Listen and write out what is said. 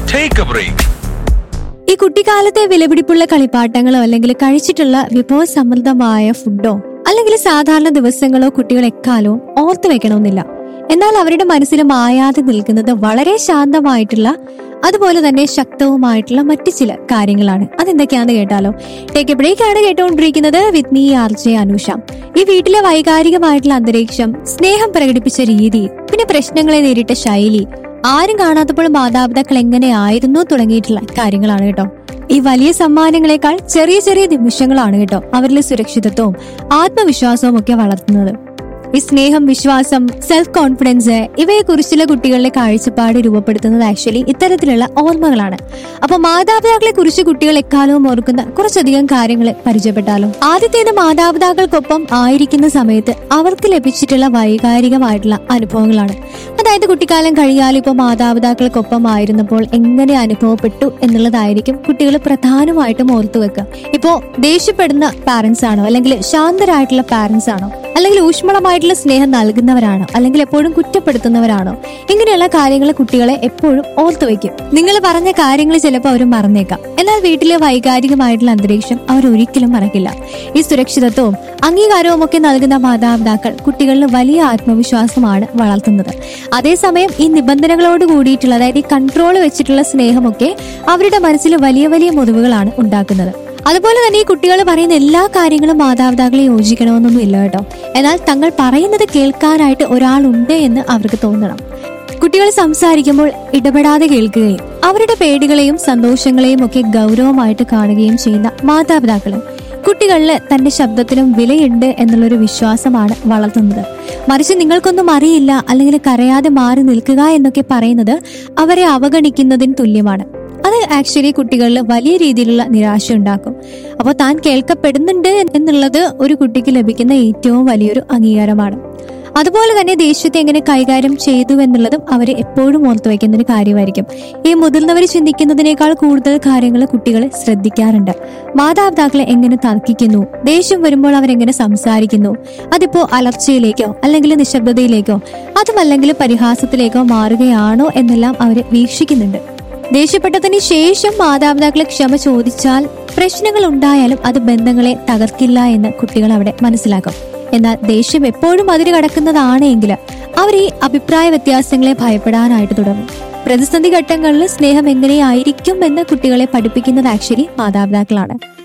take A break ഈ കുട്ടിക്കാലത്തെ വിലപിടിപ്പുള്ള കളിപ്പാട്ടങ്ങളോ അല്ലെങ്കിൽ കഴിച്ചിട്ടുള്ള വിഭവസമൃദ്ധമായ ഫുഡോ അല്ലെങ്കിൽ സാധാരണ ദിവസങ്ങളോ കുട്ടികൾ എക്കാലവും ഓർത്തു വെക്കണമെന്നില്ല എന്നാൽ അവരുടെ മനസ്സിൽ മായാതെ നിൽക്കുന്നത് വളരെ ശാന്തമായിട്ടുള്ള അതുപോലെ തന്നെ ശക്തവുമായിട്ടുള്ള മറ്റു ചില കാര്യങ്ങളാണ് അതെന്തൊക്കെയാണെന്ന് കേട്ടാലോ ടേക്ക് എ ബ്രേക്ക് ആണ് കേട്ടുകൊണ്ടിരിക്കുന്നത് with me R J Anusha ഈ വീട്ടിലെ വൈകാരികമായിട്ടുള്ള അന്തരീക്ഷം സ്നേഹം പ്രകടിപ്പിച്ച രീതി പിന്നെ പ്രശ്നങ്ങളെ നേരിട്ട ശൈലി ആരും കാണാത്തപ്പോൾ മാതാപിതാക്കൾ എങ്ങനെയായിരുന്നു തുടങ്ങിയിട്ടുള്ള കാര്യങ്ങളാണ് കേട്ടോ ഈ വലിയ സമ്മാനങ്ങളെക്കാൾ ചെറിയ ചെറിയ നിമിഷങ്ങളാണ് കേട്ടോ അവരിലെ സുരക്ഷിതത്വവും ആത്മവിശ്വാസവും ഒക്കെ വളർത്തുന്നത് ഈ സ്നേഹം വിശ്വാസം സെൽഫ് കോൺഫിഡൻസ് ഇവയെ കുറിച്ചുള്ള കുട്ടികളുടെ കാഴ്ചപ്പാട് രൂപപ്പെടുത്തുന്നത് ആക്ച്വലി ഇത്തരത്തിലുള്ള ഓർമ്മകളാണ് അപ്പൊ മാതാപിതാക്കളെ കുറിച്ച് കുട്ടികൾ എക്കാലവും ഓർക്കുന്ന കുറച്ചധികം കാര്യങ്ങൾ പരിചയപ്പെട്ടാലോ ആദ്യത്തേത് മാതാപിതാക്കൾക്കൊപ്പം ആയിരിക്കുന്ന സമയത്ത് അവർക്ക് ലഭിച്ചിട്ടുള്ള വൈകാരികമായിട്ടുള്ള അനുഭവങ്ങളാണ് അതായത് കുട്ടിക്കാലം കഴിയാൽ ഇപ്പോൾ മാതാപിതാക്കൾക്കൊപ്പം ആയിരുന്നപ്പോൾ എങ്ങനെ അനുഭവപ്പെട്ടു എന്നുള്ളതായിരിക്കും കുട്ടികൾ പ്രധാനമായിട്ടും ഓർത്തു വെക്കുക ഇപ്പോ ദേഷ്യപ്പെടുന്ന പാരന്റ്സ് ആണോ അല്ലെങ്കിൽ ശാന്തരായിട്ടുള്ള പാരന്റ്സ് ആണോ അല്ലെങ്കിൽ ഊഷ്മളമായിട്ടുള്ള സ്നേഹം നൽകുന്നവരാണോ അല്ലെങ്കിൽ എപ്പോഴും കുറ്റപ്പെടുത്തുന്നവരാണോ ഇങ്ങനെയുള്ള കാര്യങ്ങൾ കുട്ടികളെ എപ്പോഴും ഓർത്തു വെക്കും നിങ്ങൾ പറഞ്ഞ കാര്യങ്ങൾ ചിലപ്പോൾ അവർ മറന്നേക്കാം എന്നാൽ വീട്ടിലെ വൈകാരികമായിട്ടുള്ള അന്തരീക്ഷം അവർ ഒരിക്കലും മറക്കില്ല ഈ സുരക്ഷിതത്വവും അംഗീകാരവും ഒക്കെ നൽകുന്ന മാതാപിതാക്കൾ കുട്ടികളിൽ വലിയ ആത്മവിശ്വാസമാണ് വളർത്തുന്നത് അതേസമയം ഈ നിബന്ധനകളോട് കൂടിയിട്ടുള്ള അതായത് ഈ കൺട്രോൾ വെച്ചിട്ടുള്ള സ്നേഹമൊക്കെ അവരുടെ മനസ്സിൽ വലിയ വലിയ മുറിവുകളാണ് ഉണ്ടാക്കുന്നത് അതുപോലെ തന്നെ ഈ കുട്ടികൾ പറയുന്ന എല്ലാ കാര്യങ്ങളും മാതാപിതാക്കളെ യോജിക്കണമെന്നൊന്നും ഇല്ല കേട്ടോ എന്നാൽ തങ്ങൾ പറയുന്നത് കേൾക്കാനായിട്ട് ഒരാളുണ്ട് എന്ന് അവർക്ക് തോന്നണം കുട്ടികൾ സംസാരിക്കുമ്പോൾ ഇടപെടാതെ കേൾക്കുകയും അവരുടെ പേടികളെയും സന്തോഷങ്ങളെയും ഒക്കെ ഗൗരവമായിട്ട് കാണുകയും ചെയ്യുന്ന മാതാപിതാക്കള് കുട്ടികളിൽ തന്റെ ശബ്ദത്തിനും വിലയുണ്ട് എന്നുള്ളൊരു വിശ്വാസമാണ് വളർത്തുന്നത് മറിച്ച് നിങ്ങൾക്കൊന്നും അറിയില്ല അല്ലെങ്കിൽ കരയാതെ മാറി നിൽക്കുക എന്നൊക്കെ പറയുന്നത് അവരെ അവഗണിക്കുന്നതിന് തുല്യമാണ് അത് ആക്ച്വലി കുട്ടികളിൽ വലിയ രീതിയിലുള്ള നിരാശ ഉണ്ടാക്കും അപ്പോൾ താൻ കേൾക്കപ്പെടുന്നുണ്ട് എന്നുള്ളത് ഒരു കുട്ടിക്ക് ലഭിക്കുന്ന ഏറ്റവും വലിയൊരു അംഗീകാരമാണ് അതുപോലെ തന്നെ ദേഷ്യത്തെ എങ്ങനെ കൈകാര്യം ചെയ്തു എന്നുള്ളതും അവർ എപ്പോഴും ഓർത്തു വയ്ക്കുന്ന ഒരു കാര്യമായിരിക്കും ഈ മുതിർന്നവർ ചിന്തിക്കുന്നതിനേക്കാൾ കൂടുതൽ കാര്യങ്ങൾ കുട്ടികൾ ശ്രദ്ധിക്കാറുണ്ട് മാതാപിതാക്കളെ എങ്ങനെ തർക്കിക്കുന്നു ദേഷ്യം വരുമ്പോൾ അവരെങ്ങനെ സംസാരിക്കുന്നു അതിപ്പോ അലർച്ചയിലേക്കോ അല്ലെങ്കിൽ നിശബ്ദതയിലേക്കോ അതുമല്ലെങ്കിൽ പരിഹാസത്തിലേക്കോ മാറുകയാണോ എന്നെല്ലാം അവർ വീക്ഷിക്കുന്നുണ്ട് ദേഷ്യപ്പെട്ടതിന് ശേഷം മാതാപിതാക്കളെ ക്ഷമ ചോദിച്ചാൽ പ്രശ്നങ്ങൾ ഉണ്ടായാലും അത് ബന്ധങ്ങളെ തകർക്കില്ല എന്ന് കുട്ടികൾ അവിടെ മനസ്സിലാക്കും എന്നാൽ ദേഷ്യം എപ്പോഴും അതിര് കടക്കുന്നതാണ് എങ്കിൽ അവർ ഈ അഭിപ്രായ വ്യത്യാസങ്ങളെ ഭയപ്പെടാനായിട്ട് തുടങ്ങും പ്രതിസന്ധി ഘട്ടങ്ങളിൽ സ്നേഹം എങ്ങനെയായിരിക്കും എന്ന് കുട്ടികളെ പഠിപ്പിക്കുന്നത് ആക്ച്വലി മാതാപിതാക്കളാണ്